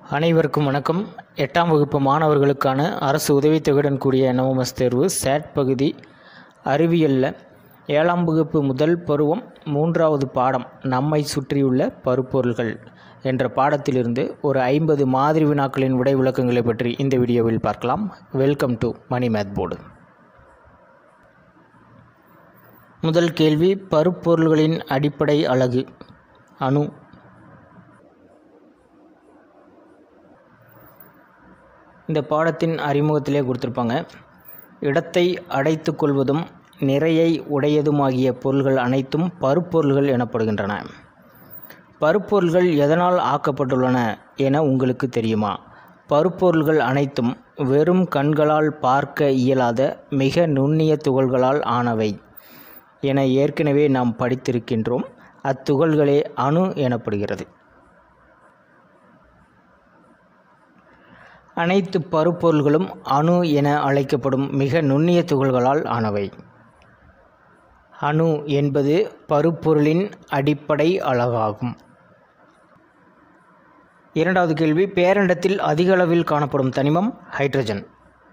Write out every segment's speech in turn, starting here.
அனைவருக்கும் வணக்கம் எட்டாம் வகுப்பு மாணவர்களுக்கான அரசு உதவித்தொகையுடன் கூடிய நவமஸ் தேர்வு சேட் பகுதி அறிவியலில் ஏழாம் வகுப்பு முதல் பருவம் மூன்றாவது பாடம் நம்மை சுற்றியுள்ள பருப்பொருள்கள் என்ற பாடத்திலிருந்து ஒரு ஐம்பது மாதிரி வினாக்களின் விடை விளக்கங்களை பற்றி இந்த வீடியோவில் பார்க்கலாம் welcome to Mani math board முதல் கேள்வி பருப்பொருள்களின் அடிப்படை அலகு அணு இந்த பாடத்தின் அறிமுகத்திலே கொடுத்துருப்பாங்க இடத்தை அடைத்து கொள்வதும் நிறையை உடையதுமாகிய பொருள்கள் அனைத்தும் பருப்பொருள்கள் எனப்படுகின்றன பருப்பொருள்கள் எதனால் ஆக்கப்பட்டுள்ளன என உங்களுக்கு தெரியுமா பருப்பொருள்கள் அனைத்தும் வெறும் கண்களால் பார்க்க இயலாத மிக நுண்ணிய துகள்களால் ஆனவை என ஏற்கனவே நாம் படித்திருக்கின்றோம் அத்துகள்களே அணு எனப்படுகிறது அனைத்து பருப்பொருள்களும் அணு என அழைக்கப்படும் மிக நுண்ணிய துகள்களால் ஆனவை அணு என்பது பருப்பொருளின் அடிப்படை அலகாகும் இரண்டாவது கேள்வி பேரண்டத்தில் அதிக அளவில் காணப்படும் தனிமம் ஹைட்ரஜன்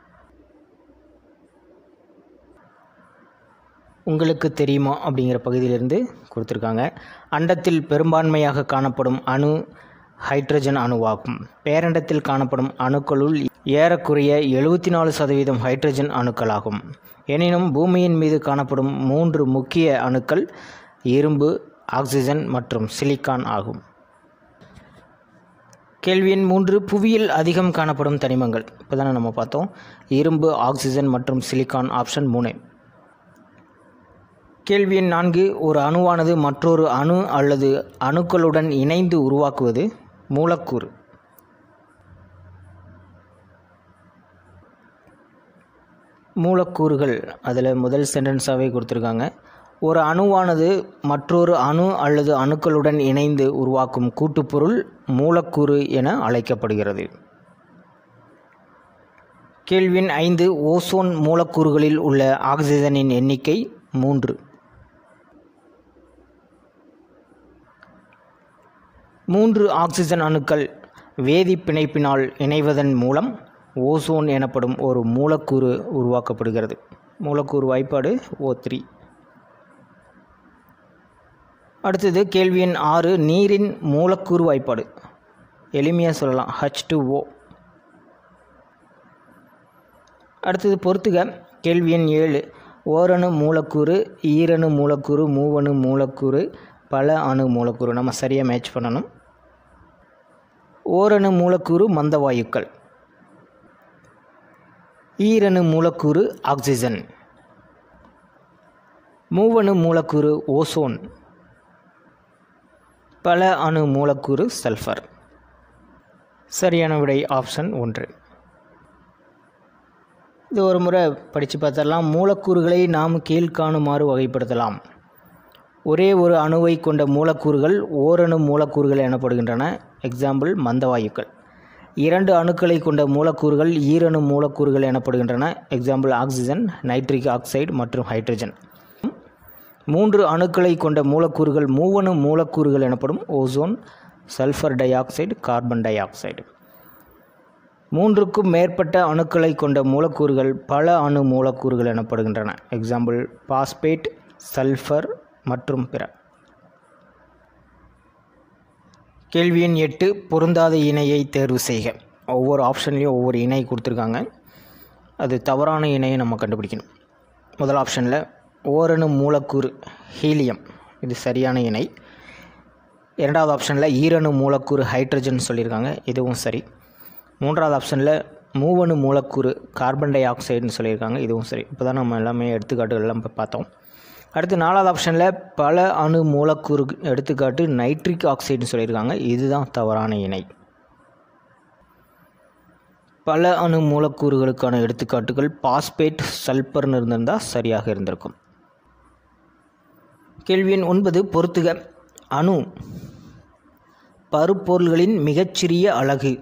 உங்களுக்கு தெரியுமா அப்படிங்கிற பகுதியிலிருந்து கொடுத்துருக்காங்க அண்டத்தில் பெரும்பான்மையாக காணப்படும் அணு ஹைட்ரஜன் அணுவாகும் பேரண்டத்தில் காணப்படும் அணுக்களுள் ஏறக்குறைய எழுபத்தி நாலு சதவீதம் ஹைட்ரஜன் அணுக்களாகும் எனினும் பூமியின் மீது காணப்படும் மூன்று முக்கிய அணுக்கள் இரும்பு ஆக்சிஜன் மற்றும் சிலிக்கான் ஆகும் கேள்வி எண் மூன்று புவியில் அதிகம் காணப்படும் தனிமங்கள் இப்போ தானே நம்ம பார்த்தோம் இரும்பு ஆக்சிஜன் மற்றும் சிலிக்கான் ஆப்ஷன் மூணு கேள்வி எண் நான்கு ஒரு அணுவானது மற்றொரு அணு அல்லது அணுக்களுடன் இணைந்து உருவாக்குவது மூலக்கூறு மூலக்கூறுகள் அதில் முதல் சென்டென்ஸாகவே கொடுத்துருக்காங்க ஒரு அணுவானது மற்றொரு அணு அல்லது அணுக்களுடன் இணைந்து உருவாக்கும் கூட்டுப்பொருள் மூலக்கூறு என அழைக்கப்படுகிறது கேள்வியின் ஐந்து ஓசோன் மூலக்கூறுகளில் உள்ள ஆக்சிஜனின் எண்ணிக்கை மூன்று மூன்று ஆக்சிஜன் அணுக்கள் வேதி பிணைப்பினால் இணைவதன் மூலம் ஓசோன் எனப்படும் ஒரு மூலக்கூறு உருவாக்கப்படுகிறது மூலக்கூறு வாய்ப்பாடு ஓ த்ரீ அடுத்தது கேள்வி எண் ஆறு நீரின் மூலக்கூறு வாய்ப்பாடு எளிமையாக சொல்லலாம் ஹச் டு ஓ அடுத்தது பொறுத்துக கேள்வி எண் ஏழு ஓரணு மூலக்கூறு ஈரணு மூலக்கூறு மூவணு மூலக்கூறு பல அணு மூலக்கூறு நம்ம சரியாக மேட்ச் பண்ணணும் ஓரணு மூலக்கூறு மந்தவாயுக்கள் ஈரணு மூலக்கூறு ஆக்சிஜன் மூவணு மூலக்கூறு ஓசோன் பல அணு மூலக்கூறு சல்ஃபர் சரியான விடை ஆப்ஷன் ஒன்று இது ஒரு முறை படித்து பார்த்தரலாம் மூலக்கூறுகளை நாம் கீழ்காணுமாறு வகைப்படுத்தலாம் ஒரே ஒரு அணுவை கொண்ட மூலக்கூறுகள் ஓரணு மூலக்கூறுகள் எனப்படுகின்றன எக்ஸாம்பிள் மந்தவாயுக்கள் இரண்டு அணுக்களை கொண்ட மூலக்கூறுகள் ஈரணு மூலக்கூறுகள் எனப்படுகின்றன எக்ஸாம்பிள் ஆக்சிஜன் நைட்ரிக் ஆக்சைடு மற்றும் ஹைட்ரஜன் மூன்று அணுக்களை கொண்ட மூலக்கூறுகள் மூவணு மூலக்கூறுகள் எனப்படும் ozone sulphur dioxide carbon dioxide மூன்றுக்கும் மேற்பட்ட அணுக்களை கொண்ட மூலக்கூறுகள் பல அணு மூலக்கூறுகள் எனப்படுகின்றன எக்ஸாம்பிள் பாஸ்பேட் சல்ஃபர் மற்றும் பிற கேள்வி எண் எட்டு பொருந்தாத இணையை தேர்வு செய்க ஒவ்வொரு ஆப்ஷன்லேயும் ஒவ்வொரு இணை கொடுத்துருக்காங்க அது தவறான இணையை நம்ம கண்டுபிடிக்கணும் முதல் ஆப்ஷனில் ஓரணு மூலக்கூறு ஹீலியம் இது சரியான இணை இரண்டாவது ஆப்ஷனில் ஈரணு மூலக்கூறு ஹைட்ரஜன் சொல்லியிருக்காங்க இதுவும் சரி மூன்றாவது ஆப்ஷனில் மூவணு மூலக்கூறு கார்பன் டை ஆக்சைடுன்னு சொல்லியிருக்காங்க இதுவும் சரி இப்போ தான் நம்ம எல்லாமே எடுத்துக்காட்டுகள் எல்லாம் இப்போ பார்த்தோம் அடுத்து நாலாவது ஆப்ஷனில் பல அணு மூலக்கூறு எடுத்துக்காட்டு நைட்ரிக் ஆக்சைடுன்னு சொல்லியிருக்காங்க இதுதான் தவறான இணை பல அணு மூலக்கூறுகளுக்கான எடுத்துக்காட்டுகள் பாஸ்பேட் சல்பர்னு இருந்திருந்தால் சரியாக இருந்திருக்கும் கேள்வி எண் ஒன்பது பொறுத்துக அணு பருப்பொருள்களின் மிகச்சிறிய அலகு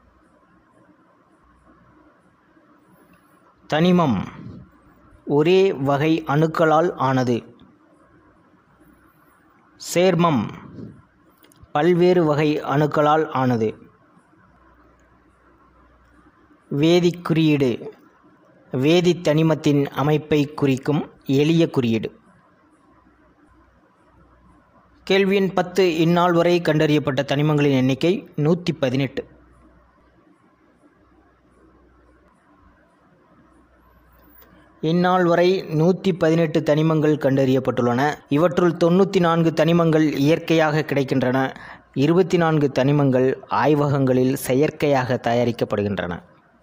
தனிமம் ஒரே வகை அணுக்களால் ஆனது சேர்மம் பல்வேறு வகை அணுக்களால் ஆனது வேதிக் குறியீடு வேதித் தனிமத்தின் அமைப்பை குறிக்கும் எளிய குறியீடு கேள்வி எண் பத்து இந்நாள் வரை கண்டறியப்பட்ட தனிமங்களின் எண்ணிக்கை நூற்றி பதினெட்டு இந்நாள் வரை நூற்றி பதினெட்டு தனிமங்கள் கண்டறியப்பட்டுள்ளன இவற்றுள் தொண்ணூற்றி நான்கு தனிமங்கள் இயற்கையாக கிடைக்கின்றன இருபத்தி நான்கு தனிமங்கள் ஆய்வகங்களில் செயற்கையாக தயாரிக்கப்படுகின்றன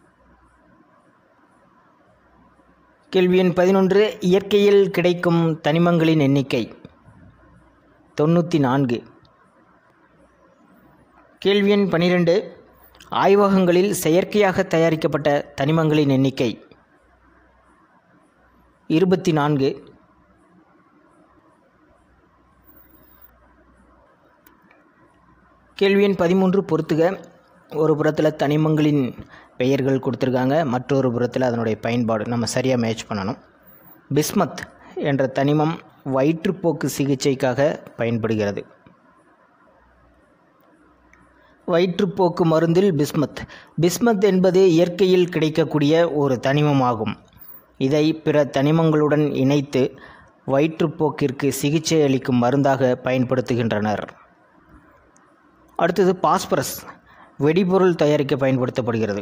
கேள்வி எண் பதினொன்று இயற்கையில் கிடைக்கும் தனிமங்களின் எண்ணிக்கை தொண்ணூற்றி நான்கு கேள்வி எண் பனிரெண்டு ஆய்வகங்களில் செயற்கையாக தயாரிக்கப்பட்ட தனிமங்களின் எண்ணிக்கை இருபத்தி நான்கு கேள்வி எண் பதிமூன்று பொறுத்துக ஒரு புறத்தில் தனிமங்களின் பெயர்கள் கொடுத்துருக்காங்க மற்றொரு புறத்தில் அதனுடைய பயன்பாடு நம்ம சரியாக மேட்ச் பண்ணணும் பிஸ்மத் என்ற தனிமம் வயிற்றுப்போக்கு சிகிச்சைக்காக பயன்படுகிறது வயிற்றுப்போக்கு மருந்தில் பிஸ்மத் பிஸ்மத் என்பது இயற்கையில் கிடைக்கக்கூடிய ஒரு தனிமமாகும் இதை பிற தனிமங்களுடன் இணைத்து வயிற்றுப்போக்கிற்கு சிகிச்சை அளிக்கும் மருந்தாக பயன்படுத்துகின்றனர் அடுத்தது பாஸ்பரஸ் வெடிபொருள் தயாரிக்க பயன்படுத்தப்படுகிறது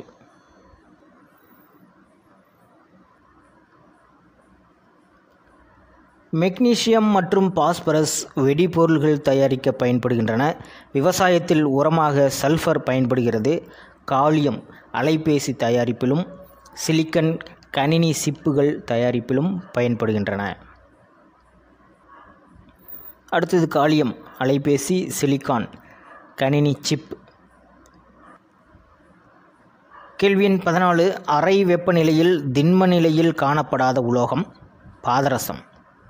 மெக்னீசியம் மற்றும் பாஸ்பரஸ் வெடிபொருள்கள் தயாரிக்க பயன்படுகின்றன விவசாயத்தில் உரமாக சல்ஃபர் பயன்படுகிறது காலியம் அலைபேசி தயாரிப்பிலும் சிலிக்கன் கணினி சிப்புகள் தயாரிப்பிலும் பயன்படுகின்றன அடுத்தது காலியம் அலைபேசி சிலிக்கான் கணினி சிப் கேள்வி எண் பதினாலு அறை வெப்பநிலையில் திண்ம நிலையில் காணப்படாத உலோகம் பாதரசம்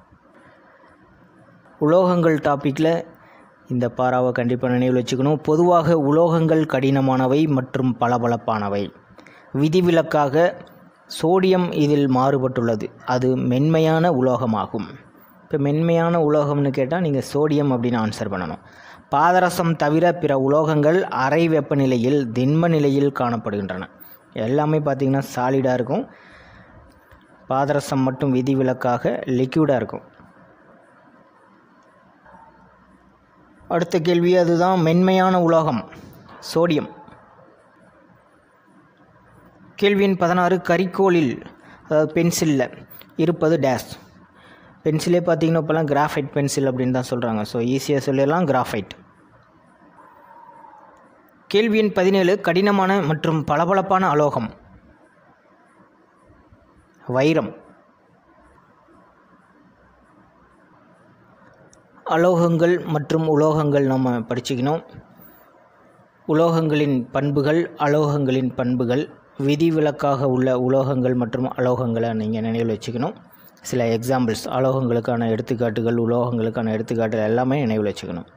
உலோகங்கள் டாப்பிக்கில் இந்த பாராவை கண்டிப்பாக நினைவில் வச்சுக்கணும் பொதுவாக உலோகங்கள் கடினமானவை மற்றும் பளபளப்பானவை விதிவிலக்காக சோடியம் இதில் மாறுபட்டுள்ளது அது மென்மையான உலோகமாகும் இப்போ மென்மையான உலோகம்னு கேட்டால் நீங்கள் சோடியம் அப்படின்னு ஆன்சர் பண்ணணும் பாதரசம் தவிர பிற உலோகங்கள் அறை வெப்பநிலையில் திண்ம நிலையில் காணப்படுகின்றன எல்லாமே பார்த்திங்கன்னா சாலிடாக இருக்கும் பாதரசம் மட்டும் விதிவிலக்காக லிக்யூடாக இருக்கும் அடுத்த கேள்வி அதுதான் மென்மையான உலோகம் சோடியம் கேள்வியின் பதினாறு கரிக்கோலில் அதாவது பென்சிலில் இருப்பது டேஷ் பென்சிலே பார்த்தீங்கன்னா இப்போலாம் கிராஃபைட் பென்சில் அப்படின்னு தான் சொல்கிறாங்க ஸோ ஈஸியாக சொல்லிடலாம் கிராஃபைட் கேள்வி எண் பதினேழு கடினமான மற்றும் பளபளப்பான அலோகம் வைரம் அலோகங்கள் மற்றும் உலோகங்கள் நம்ம படிச்சுக்கணும் உலோகங்களின் பண்புகள் அலோகங்களின் பண்புகள் விதிவிலக்காக உள்ள உலோகங்கள் மற்றும் அலோகங்களை நீங்கள் நினைவில் வச்சுக்கணும் சில எக்ஸாம்பிள்ஸ் அலோகங்களுக்கான எடுத்துக்காட்டுகள் உலோகங்களுக்கான எடுத்துக்காட்டுகள் எல்லாமே நினைவில் வச்சுக்கணும்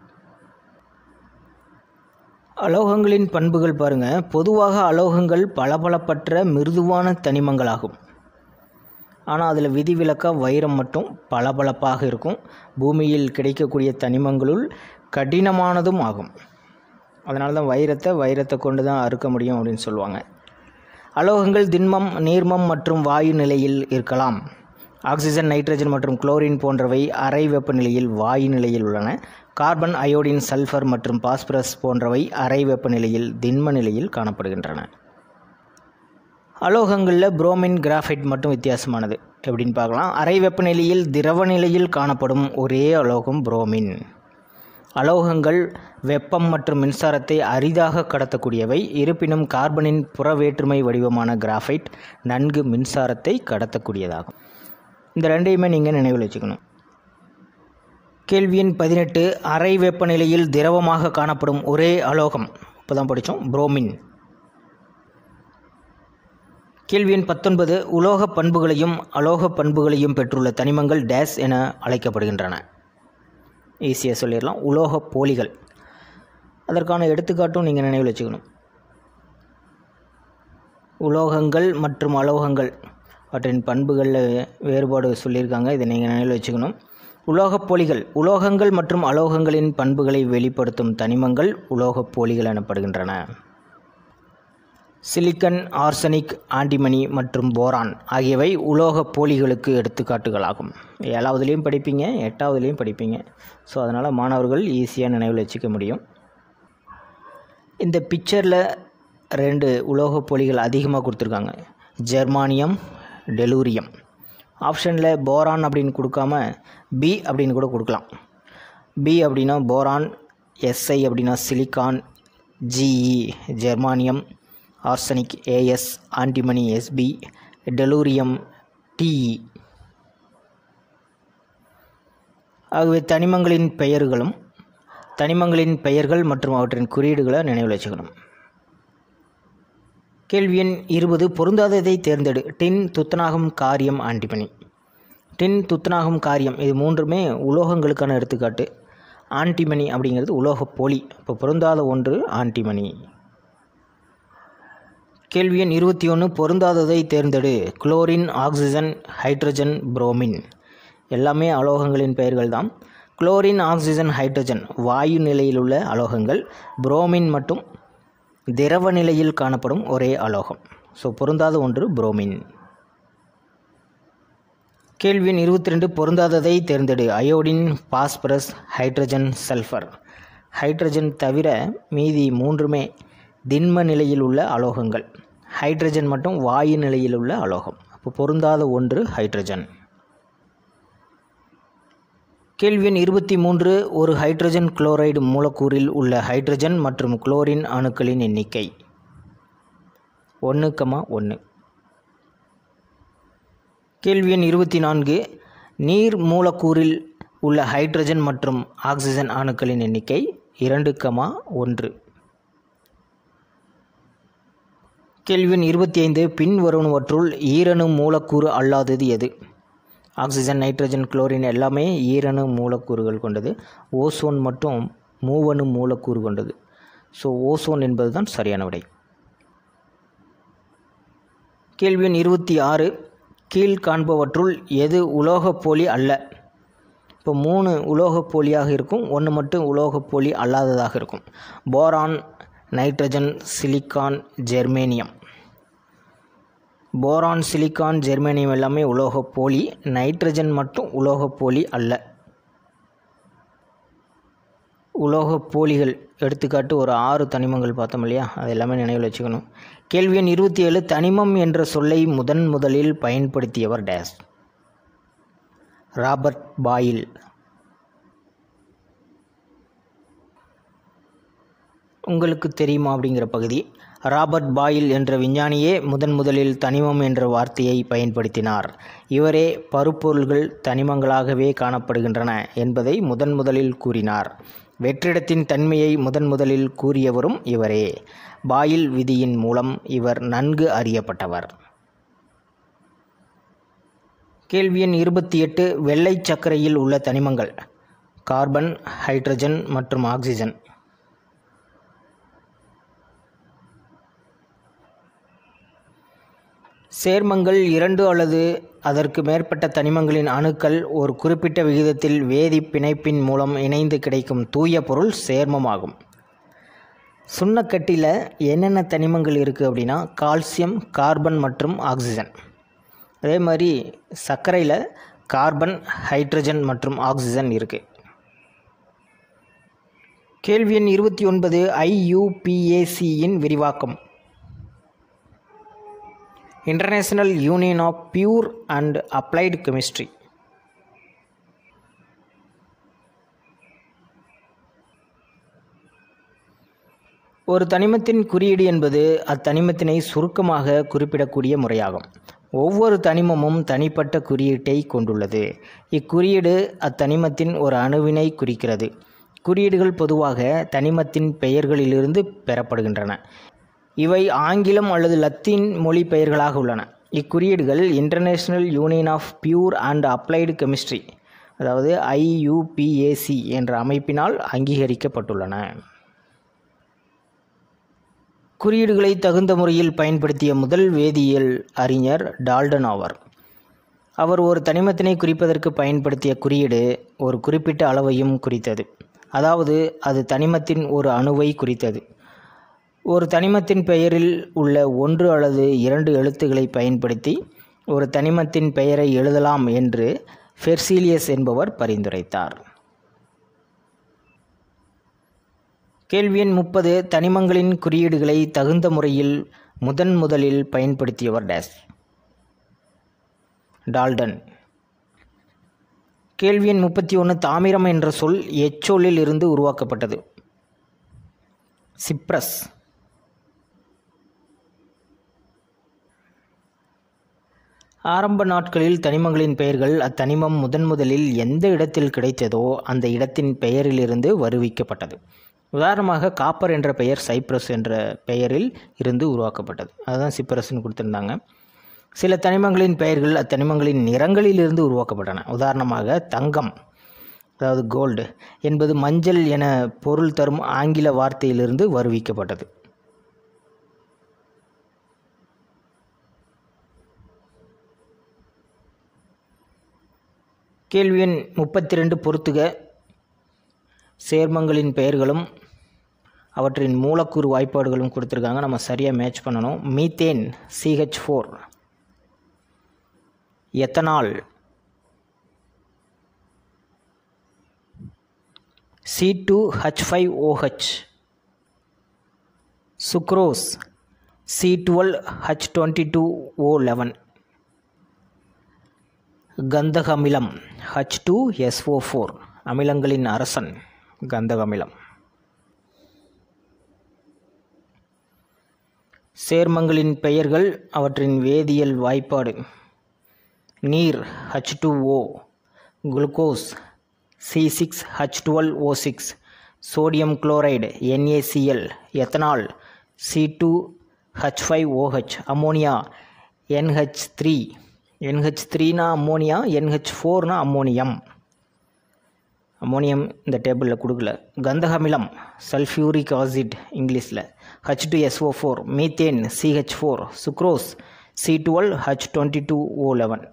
அலோகங்களின் பண்புகள் பாருங்கள் பொதுவாக அலோகங்கள் பளபளப்பற்ற மிருதுவான தனிமங்களாகும் ஆனால் அதில் விதிவிலக்காக வைரம் மட்டும் பளபளப்பாக இருக்கும் பூமியில் கிடைக்கக்கூடிய தனிமங்களுள் கடினமானதும் ஆகும் அதனால தான் வைரத்தை வைரத்தை கொண்டு தான் அறுக்க முடியும் அப்படின்னு சொல்லுவாங்க அலோகங்கள் திண்மம் நீர்மம் மற்றும் வாயு நிலையில் இருக்கலாம் ஆக்சிஜன் நைட்ரஜன் மற்றும் குளோரின் போன்றவை அறை வெப்பநிலையில் வாயு நிலையில் உள்ளன கார்பன் அயோடின் சல்ஃபர் மற்றும் பாஸ்பரஸ் போன்றவை அறை வெப்பநிலையில் திண்ம நிலையில் காணப்படுகின்றன அலோகங்களில் புரோமின் கிராஃபைட் மட்டும் வித்தியாசமானது எப்படின்னு பார்க்கலாம் அறை வெப்பநிலையில் திரவ நிலையில் காணப்படும் ஒரே அலோகம் புரோமின் அலோகங்கள் வெப்பம் மற்றும் மின்சாரத்தை அரிதாக கடத்தக்கூடியவை இருப்பினும் கார்பனின் புற வேற்றுமை வடிவமான கிராஃபைட் நன்கு மின்சாரத்தை கடத்தக்கூடியதாகும் இந்த ரெண்டையுமே நீங்கள் நினைவில் வச்சுக்கணும் கேள்வி எண் பதினெட்டு அறை வெப்பநிலையில் திரவமாக காணப்படும் ஒரே அலோகம் இப்போ தான் படித்தோம் புரோமின் கேள்வி எண் பத்தொன்பது உலோக பண்புகளையும் அலோக பண்புகளையும் பெற்றுள்ள தனிமங்கள் டேஸ் என அழைக்கப்படுகின்றன ஈஸியாக சொல்லிடலாம் உலோக போலிகள் அதற்கான எடுத்துக்காட்டும் நீங்கள் நினைவில் வச்சுக்கணும் உலோகங்கள் மற்றும் அலோகங்கள் அவற்றின் பண்புகளில் வேறுபாடு சொல்லியிருக்காங்க இதை நீங்கள் நினைவில் வச்சுக்கணும் உலோகப் போலிகள் உலோகங்கள் மற்றும் அலோகங்களின் பண்புகளை வெளிப்படுத்தும் தனிமங்கள் உலோகப் போலிகள் எனப்படுகின்றன சிலிக்கன் ஆர்சனிக் ஆண்டிமணி மற்றும் போரான் ஆகியவை உலோகப் போலிகளுக்கு எடுத்துக்காட்டுகளாகும் ஏழாவதுலேயும் படிப்பீங்க எட்டாவதுலேயும் படிப்பீங்க ஸோ அதனால் மாணவர்கள் ஈஸியாக நினைவில் வச்சுக்க முடியும் இந்த பிக்சரில் ரெண்டு உலோகப் போலிகள் அதிகமாக கொடுத்துருக்காங்க ஜெர்மானியம் டெலூரியம் ஆப்ஷனில் போரான் அப்படின்னு கொடுக்காம பி அப்படின்னு கூட கொடுக்கலாம் பி அப்படின்னா போரான் எஸ்ஐ அப்படின்னா silicon G E germanium arsenic A S antimony S B tellurium T E ஆகவே தனிமங்களின் பெயர்களும் தனிமங்களின் பெயர்கள் மற்றும் அவற்றின் குறியீடுகளை நினைவில் வச்சுக்கணும் கேள்வி எண் இருபது பொருந்தாததை தேர்ந்தெடு டின் துத்தநாகம் காரியம் ஆண்டிமணி டின் துத்தநாகம் காரியம் இது மூன்றுமே உலோகங்களுக்கான எடுத்துக்காட்டு ஆன்டிமணி அப்படிங்கிறது உலோகப் போலி இப்போ பொருந்தாத ஒன்று ஆன்டிமணி கேள்வி எண் இருபத்தி ஒன்று பொருந்தாததை தேர்ந்தெடு குளோரின் ஆக்சிஜன் ஹைட்ரஜன் புரோமின் எல்லாமே அலோகங்களின் பெயர்கள் தான் குளோரின் ஆக்சிஜன் ஹைட்ரஜன் வாயு நிலையில் உள்ள அலோகங்கள் புரோமின் மட்டும் திரவ நிலையில் காணப்படும் ஒரே அலோகம் ஸோ பொருந்தாத ஒன்று புரோமின் கேள்வி எண் இருபத்தி ரெண்டு பொருந்தாததை தேர்ந்தெடு iodine phosphorus hydrogen sulphur hydrogen தவிர மீதி மூன்றுமே திண்ம நிலையில் உள்ள அலோகங்கள் ஹைட்ரஜன் மட்டும் வாயு நிலையில் உள்ள அலோகம் அப்போ பொருந்தாத ஒன்று ஹைட்ரஜன் கேள்வி எண் இருபத்தி மூன்று ஒரு ஹைட்ரஜன் குளோரைடு மூலக்கூறில் உள்ள ஹைட்ரஜன் மற்றும் குளோரின் அணுக்களின் எண்ணிக்கை ஒன்று கமா ஒன்று கேள்வி எண் இருபத்தி நான்கு நீர் மூலக்கூறில் உள்ள ஹைட்ரஜன் மற்றும் ஆக்சிஜன் அணுக்களின் எண்ணிக்கை இரண்டு கமா ஒன்று கேள்வி எண் இருபத்தி ஐந்து பின்வருவனவற்றுள் ஈரணு மூலக்கூறு அல்லாதது எது ஆக்சிஜன் நைட்ரஜன் குளோரின் எல்லாமே ஈரணு மூலக்கூறுகள் கொண்டது ஓசோன் மட்டும் மூவணு மூலக்கூறு கொண்டது ஸோ ஓசோன் என்பது தான் சரியான விடை கேள்வி எண் இருபத்தி ஆறு கீழ் காண்பவற்றுள் எது உலோகப் போலி அல்ல இப்போ மூணு உலோகப் போலியாக இருக்கும் ஒன்று மட்டும் உலோகப் போலி அல்லாததாக இருக்கும் boron nitrogen silicon germanium boron silicon germanium எல்லாமே உலோகப் போலி நைட்ரஜன் மட்டும் உலோகப் போலி அல்ல உலோகப் போலிகள் எடுத்துக்காட்டு ஒரு ஆறு தனிமங்கள் பார்த்தோம் இல்லையா அது எல்லாமே நினைவில் வச்சுக்கணும் கேள்வி எண் இருபத்தி ஏழு தனிமம் என்ற சொல்லை முதன் முதலில் பயன்படுத்தியவர் டேஸ் ராபர்ட் பாயில் உங்களுக்கு தெரியுமா அப்படிங்கிற பகுதி ராபர்ட் பாயில் என்ற விஞ்ஞானியே முதன் முதலில் தனிமம் என்ற வார்த்தையை பயன்படுத்தினார் இவரே பருப்பொருள்கள் தனிமங்களாகவே காணப்படுகின்றன என்பதை முதன் முதலில் கூறினார் வெற்றிடத்தின் தன்மையை முதன் முதலில் கூறியவரும் இவரே பாயில் விதியின் மூலம் இவர் நன்கு அறியப்பட்டவர் கேள்வி எண் இருபத்தி எட்டு வெள்ளை சர்க்கரையில் உள்ள தனிமங்கள் கார்பன் ஹைட்ரஜன் மற்றும் ஆக்சிஜன் சேர்மங்கள் இரண்டு அல்லது அதற்கு மேற்பட்ட தனிமங்களின் அணுக்கள் ஒரு குறிப்பிட்ட விகிதத்தில் வேதி பிணைப்பின் மூலம் இணைந்து கிடைக்கும் தூய பொருள் சேர்மமாகும் சுண்ணக்கட்டியில் என்னென்ன தனிமங்கள் இருக்குது அப்படின்னா கால்சியம் கார்பன் மற்றும் ஆக்சிஜன் அதே மாதிரி சர்க்கரையில் கார்பன் ஹைட்ரஜன் மற்றும் ஆக்சிஜன் இருக்குது கேள்வி எண் இருபத்தி ஒன்பது ஐயுபிஏசியின் விரிவாக்கம் international union of pure and applied chemistry ஒரு தனிமத்தின் குறியீடு என்பது அத்தனிமத்தினை சுருக்கமாக குறிப்பிடக்கூடிய முறையாகும் ஒவ்வொரு தனிமமும் தனிப்பட்ட குறியீட்டை கொண்டுள்ளது இக்குறியீடு அத்தனிமத்தின் ஒரு அணுவினை குறிக்கிறது குறியீடுகள் பொதுவாக தனிமத்தின் பெயர்களிலிருந்து பெறப்படுகின்றன இவை ஆங்கிலம் அல்லது லத்தீன் மொழி பெயர்களாக உள்ளன இக்குறியீடுகள் international union of pure and applied chemistry அதாவது ஐயுபிஏசி என்ற அமைப்பினால் அங்கீகரிக்கப்பட்டுள்ளன குறியீடுகளை தகுந்த முறையில் பயன்படுத்திய முதல் வேதியியல் அறிஞர் டால்டன் ஆவார் அவர் ஒரு தனிமத்தினை குறிப்பதற்கு பயன்படுத்திய குறியீடு ஒரு குறிப்பிட்ட அளவையும் குறித்தது அதாவது அது தனிமத்தின் ஒரு அணுவை குறித்தது ஒரு தனிமத்தின் பெயரில் உள்ள ஒன்று அல்லது இரண்டு எழுத்துக்களை பயன்படுத்தி ஒரு தனிமத்தின் பெயரை எழுதலாம் என்று ஃபெர்சீலியஸ் என்பவர் பரிந்துரைத்தார் கேள்வி எண் முப்பது தனிமங்களின் குறியீடுகளை தகுந்த முறையில் முதன் முதலில் பயன்படுத்தியவர் டேஸ் டால்டன் கேள்வி எண் முப்பத்தி ஒன்று தாமிரம் என்ற சொல் எச்சொல்லில் இருந்து உருவாக்கப்பட்டது சிப்ரஸ் ஆரம்ப நாட்களில் தனிமங்களின் பெயர்கள் அத்தனிமம் முதன் முதலில் எந்த இடத்தில் கிடைத்ததோ அந்த இடத்தின் பெயரிலிருந்து வருவிக்கப்பட்டது உதாரணமாக காப்பர் என்ற பெயர் சைப்ரஸ் என்ற பெயரில் இருந்து உருவாக்கப்பட்டது அதுதான் சிப்ரஸ்ன்னு கொடுத்துருந்தாங்க சில தனிமங்களின் பெயர்கள் அத்தனிமங்களின் நிறங்களிலிருந்து உருவாக்கப்பட்டன உதாரணமாக தங்கம் அதாவது கோல்டு என்பது மஞ்சள் என பொருள் தரும் ஆங்கில வார்த்தையிலிருந்து வருவிக்கப்பட்டது கேள்வி எண் முப்பத்தி ரெண்டு பொறுத்துக சேர்மங்களின் பெயர்களும் அவற்றின் மூலக்கூறு வாய்ப்பாடுகளும் கொடுத்துருக்காங்க நம்ம சரியாக மேட்ச் பண்ணணும் methane C H four ethanol C two H five O H sucrose C twelve H twenty two O eleven கந்தக அமிலம் ஹச் டூ எஸ்ஓ ஃபோர் அமிலங்களின் அரசன் கந்தக அமிலம் சேர்மங்களின் பெயர்கள் அவற்றின் வேதியியல் வாய்ப்பாடு நீர் H two O glucose C six H twelve O six sodium chloride N A C L ethanol C two H five O H ammonia N H three N H த்ரீனா அம்மோனியா என்ஹெச் ஃபோர்னா அம்மோனியம் அம்மோனியம் இந்த டேபிளில் கொடுக்கல கந்தக அமிலம் சல்ஃபியூரிக் ஆசிட் இங்கிலீஷில் H two S O four methane C H four sucrose C twelve H twenty two O eleven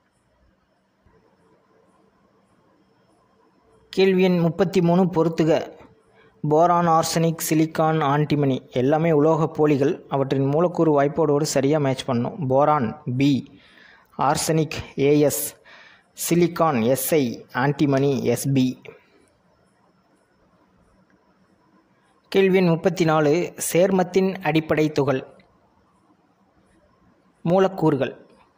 கேள்வி எண் முப்பத்தி மூணு பொறுத்துக போரான் ஆர்சனிக் சிலிக்கான் ஆன்டிமனி எல்லாமே உலோகப் போலிகள் அவற்றின் மூலக்கூறு வாய்ப்பாடோடு சரியாக மேட்ச் பண்ணணும் boron B arsenic A S silicon S I antimony S B கேள்வி எண் முப்பத்தி நாலு சேர்மத்தின் அடிப்படை துகள் மூலக்கூறுகள்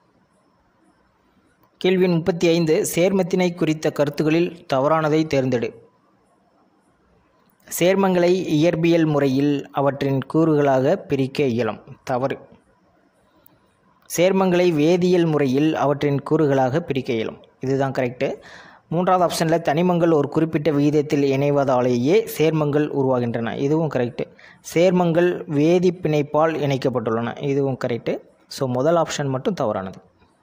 கேள்வி எண் முப்பத்தி ஐந்து சேர்மத்தினை குறித்த கருத்துகளில் தவறானதை தேர்ந்தெடு சேர்மங்களை இயற்பியல் முறையில் அவற்றின் கூறுகளாக பிரிக்க இயலும் தவறு சேர்மங்களை வேதியியல் முறையில் அவற்றின் கூறுகளாக பிரிக்க இயலும் இதுதான் கரெக்டு மூன்றாவது ஆப்ஷனில் தனிமங்கள் ஒரு குறிப்பிட்ட விகிதத்தில் இணைவதாலேயே சேர்மங்கள் உருவாகின்றன இதுவும் கரெக்டு சேர்மங்கள் வேதி பிணைப்பால் இணைக்கப்பட்டுள்ளன இதுவும் கரெக்டு ஸோ முதல் ஆப்ஷன் மட்டும் தவறானது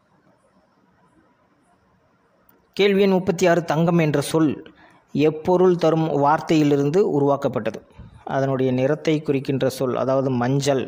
கேள்வி எண் முப்பத்தி ஆறு தங்கம் என்ற சொல் எப்பொருள் தரும் வார்த்தையிலிருந்து உருவாக்கப்பட்டது அதனுடைய நிறத்தை குறிக்கின்ற சொல் அதாவது மஞ்சள்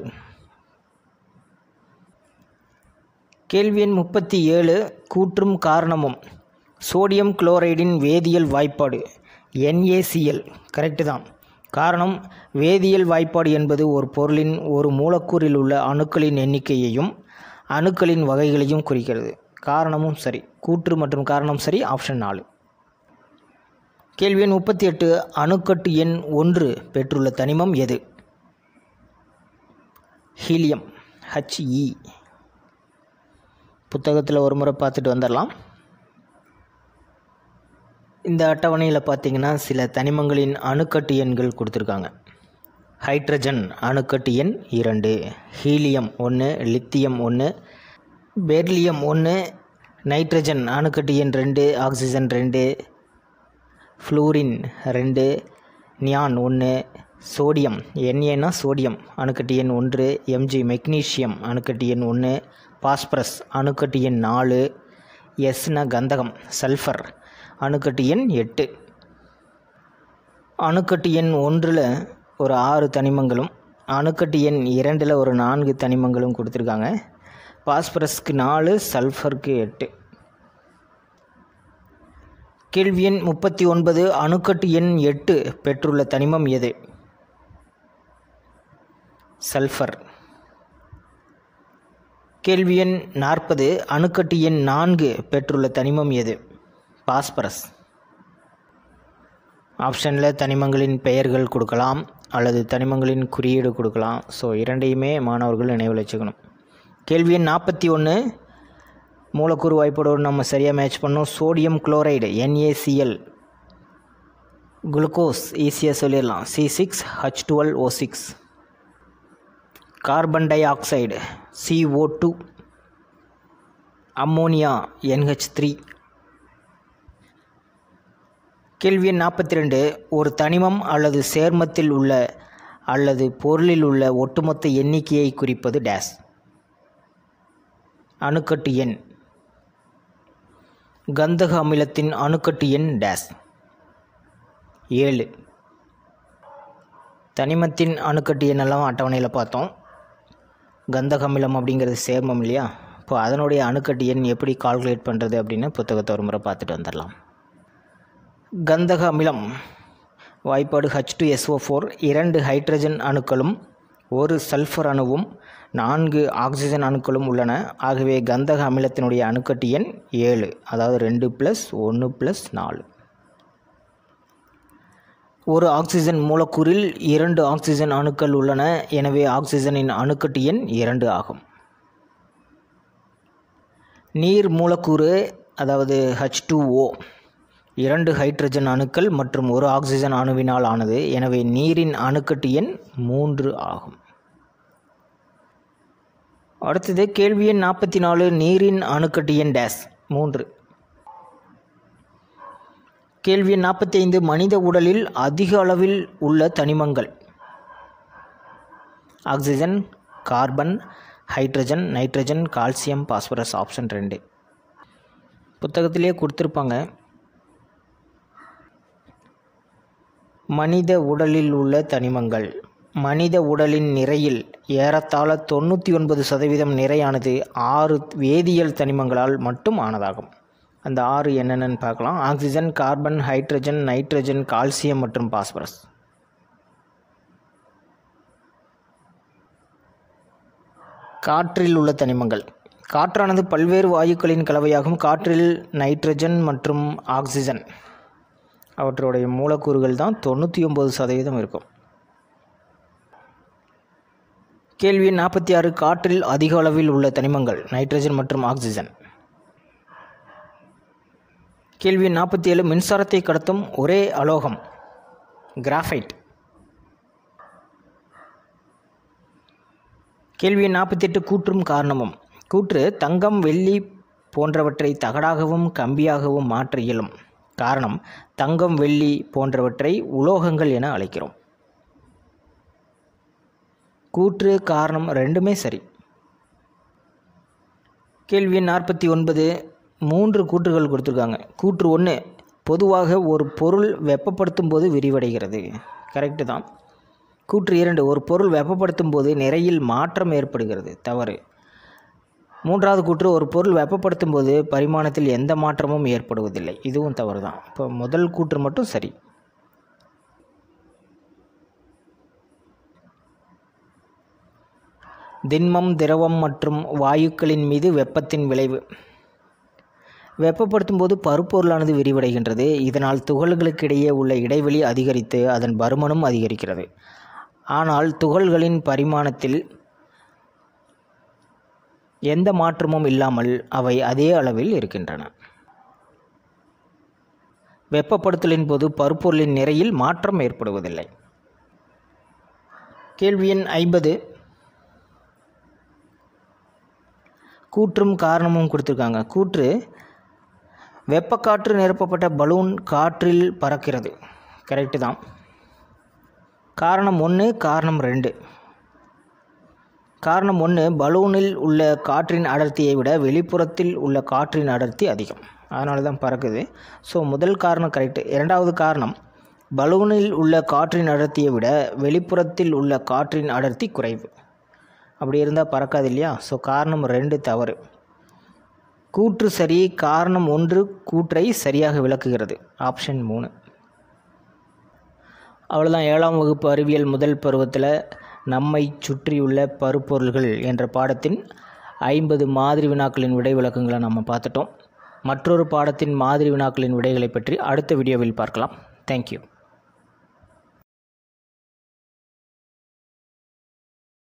கேள்வி எண் முப்பத்தி ஏழு கூற்றும் காரணமும் சோடியம் குளோரைடின் வேதியியல் வாய்ப்பாடு என்ஏசிஎல் கரெக்டு தான் காரணம் வேதியியல் வாய்ப்பாடு என்பது ஒரு பொருளின் ஒரு மூலக்கூறில் உள்ள அணுக்களின் எண்ணிக்கையையும் அணுக்களின் வகைகளையும் குறிக்கிறது காரணமும் சரி கூற்று மற்றும் காரணம் சரி ஆப்ஷன் நாலு கேள்வி எண் முப்பத்தி எட்டு அணுக்கட்டு எண் ஒன்று பெற்றுள்ள தனிமம் எது ஹீலியம் ஹச்இ புத்தகத்தில் ஒரு முறை பார்த்துட்டு வந்துடலாம் இந்த அட்டவணையில் பார்த்தீங்கன்னா சில தனிமங்களின் அணுக்கட்டு எண்கள் கொடுத்துருக்காங்க ஹைட்ரஜன் அணுக்கட்டு எண் இரண்டு ஹீலியம் ஒன்று லித்தியம் ஒன்று பெர்லியம் ஒன்று நைட்ரஜன் அணுக்கட்டு எண் ரெண்டு ஆக்சிஜன் ரெண்டு ஃப்ளூரின் ரெண்டு நியான் ஒன்று சோடியம் என்ஏனா சோடியம் அணுக்கட்டு எண் ஒன்று எம்ஜி மெக்னீஷியம் அணுக்கட்டு எண் ஒன்று பாஸ்பரஸ் அணுக்கட்டு எண் நாலு எஸ்னா கந்தகம் சல்ஃபர் அணுக்கட்டு எண் எட்டு அணுக்கட்டு எண் ஒன்றில் ஒரு ஆறு தனிமங்களும் அணுக்கட்டு எண் இரண்டில் ஒரு நான்கு தனிமங்களும் கொடுத்துருக்காங்க பாஸ்பரஸ்க்கு நாலு சல்ஃபருக்கு எட்டு கேள்வி எண் முப்பத்தி ஒன்பது அணுக்கட்டு எண் எட்டு பெற்றுள்ள தனிமம் எது சல்ஃபர் கேள்வி எண் நாற்பது அணுக்கட்டு எண் நான்கு பெற்றுள்ள தனிமம் எது பாஸ்பரஸ் ஆப்ஷனில் தனிமங்களின் பெயர்கள் கொடுக்கலாம் அல்லது தனிமங்களின் குறியீடு கொடுக்கலாம் ஸோ இரண்டையுமே மாணவர்கள் நினைவில் வச்சுக்கணும் கேள்வி எண் நாற்பத்தி ஒன்று மூலக்கூறு வாய்ப்போடு நம்ம சரியாக மேட்ச் பண்ணோம் சோடியம் குளோரைடு என்ஏசிஎல் குளுக்கோஸ் ஈஸியாக சொல்லிடலாம் C six H twelve O six carbon dioxide C O two ammonia N H three கேள்வி எண் நாற்பத்தி ரெண்டு ஒரு தனிமம் அல்லது சேர்மத்தில் உள்ள அல்லது பொருளில் உள்ள ஒட்டுமொத்த எண்ணிக்கையை குறிப்பது டேஸ் அணுக்கட்டு எண் கந்தக அமிலத்தின் அணுக்கட்டு எண் டேஸ் ஏழு தனிமத்தின் அணுக்கட்டு எண்ணெல்லாம் அட்டவணையில் பார்த்தோம் கந்தக அமிலம் அப்படிங்கிறது சேர்மம் இல்லையா இப்போ அதனுடைய அணுக்கட்டு எண் எப்படி கால்குலேட் பண்ணுறது அப்படின்னு புத்தகத்தை ஒரு முறை பார்த்துட்டு வந்துடலாம் கந்தக அமிலம் வாய்ப்பாடு ஹச் டு எஸ்ஓ ஃபோர் இரண்டு ஹைட்ரஜன் அணுக்களும் ஒரு சல்ஃபர் அணுவும் நான்கு ஆக்சிஜன் அணுக்களும் உள்ளன ஆகவே கந்தக அமிலத்தினுடைய அணுக்கட்டு எண் ஏழு அதாவது ரெண்டு ப்ளஸ் ஒன்று ப்ளஸ் நாலு ஒரு ஆக்சிஜன் மூலக்கூறில் இரண்டு ஆக்சிஜன் அணுக்கள் உள்ளன எனவே ஆக்சிஜனின் அணுக்கட்டு எண் இரண்டு ஆகும் நீர் மூலக்கூறு அதாவது ஹச் ஓ இரண்டு ஹைட்ரஜன் அணுக்கள் மற்றும் ஒரு ஆக்சிஜன் அணுவினால் ஆனது எனவே நீரின் அணுக்கட்டு எண் மூன்று ஆகும் அடுத்தது கேள்வி எண் நாற்பத்தி நாலு நீரின் அணுக்கட்டு எண் டேஸ் மூன்று கேள்வி எண் நாற்பத்தி ஐந்து மனித உடலில் அதிக அளவில் உள்ள தனிமங்கள் oxygen carbon hydrogen nitrogen calcium phosphorus option ரெண்டு புத்தகத்திலே கொடுத்துருப்பாங்க மனித உடலில் உள்ள தனிமங்கள் மனித உடலின் நிறையில் ஏறத்தாழ தொண்ணூற்றி ஒன்பது சதவீதம் நிறையானது ஆறு வேதியியல் தனிமங்களால் மட்டும் ஆனதாகும் அந்த ஆறு என்னென்னு பார்க்கலாம் oxygen carbon hydrogen nitrogen calcium மற்றும் பாஸ்பரஸ் காற்றில் உள்ள தனிமங்கள் காற்றானது பல்வேறு வாயுக்களின் கலவையாகும் காற்றில் நைட்ரஜன் மற்றும் ஆக்சிஜன் அவற்றுடைய மூலக்கூறுகள் தான் தொண்ணூற்றி ஒம்பது சதவீதம் இருக்கும் கேள்வி நாற்பத்தி ஆறு காற்றில் அதிக அளவில் உள்ள தனிமங்கள் நைட்ரஜன் மற்றும் ஆக்சிஜன் கேள்வி நாற்பத்தி ஏழு மின்சாரத்தை கடத்தும் ஒரே அலோகம் கிராஃபைட் கேள்வி நாற்பத்தி எட்டு கூற்றும் காரணமும் கூற்று தங்கம் வெள்ளி போன்றவற்றை தகடாகவும் கம்பியாகவும் மாற்ற இயலும் காரணம் தங்கம் வெள்ளி போன்றவற்றை உலோகங்கள் என அழைக்கிறோம் கூற்று காரணம் ரெண்டுமே சரி கேள்வி நாற்பத்தி ஒன்பது மூன்று கூற்றுகள் கொடுத்துருக்காங்க கூற்று ஒன்று பொதுவாக ஒரு பொருள் வெப்பப்படுத்தும் போது விரிவடைகிறது கரெக்டு தான் கூற்று இரண்டு ஒரு பொருள் வெப்பப்படுத்தும் போது நிறையில் மாற்றம் ஏற்படுகிறது தவறு மூன்றாவது கூற்று ஒரு பொருள் வெப்பப்படுத்தும் போது பரிமாணத்தில் எந்த மாற்றமும் ஏற்படுவதில்லை இதுவும் தவறு தான் இப்போ முதல் கூற்று மட்டும் சரி திண்மம் திரவம் மற்றும் வாயுக்களின் மீது வெப்பத்தின் விளைவு வெப்பப்படுத்தும் போது பருப்பொருளானது விரிவடைகின்றது இதனால் துகள்களுக்கிடையே உள்ள இடைவெளி அதிகரித்து அதன் பருமனும் அதிகரிக்கிறது ஆனால் துகள்களின் பரிமாணத்தில் எந்த மாற்றமும் இல்லாமல் அவை அதே அளவில் இருக்கின்றன வெப்பப்படுத்தலின் போது பருப்பொருளின் நிறையில் மாற்றம் ஏற்படுவதில்லை கேள்வி எண் ஐம்பது கூற்றும் காரணமும் கொடுத்துருக்காங்க கூற்று வெப்பக்காற்று நிரப்பப்பட்ட பலூன் காற்றில் பறக்கிறது கரெக்டு தான் காரணம் ஒன்று காரணம் ரெண்டு காரணம் ஒன்று பலூனில் உள்ள காற்றின் அடர்த்தியை விட வெளிப்புறத்தில் உள்ள காற்றின் அடர்த்தி அதிகம் அதனால தான் பறக்குது ஸோ முதல் காரணம் கரெக்டு இரண்டாவது காரணம் பலூனில் உள்ள காற்றின் அடர்த்தியை விட வெளிப்புறத்தில் உள்ள காற்றின் அடர்த்தி குறைவு அப்படி இருந்தால் பறக்காது இல்லையா ஸோ காரணம் ரெண்டு தவறு கூற்று சரி காரணம் ஒன்று கூற்றை சரியாக விளக்குகிறது ஆப்ஷன் மூணு அவ்வளோதான் ஏழாம் வகுப்பு அறிவியல் முதல் பருவத்தில் நம்மை சுற்றியுள்ள பருப்பொருள்கள் என்ற பாடத்தின் ஐம்பது மாதிரி வினாக்களின் விடை விளக்கங்களை நம்ம பார்த்துட்டோம் மற்றொரு பாடத்தின் மாதிரி வினாக்களின் விடைகளை பற்றி அடுத்த வீடியோவில் பார்க்கலாம் தேங்க்யூ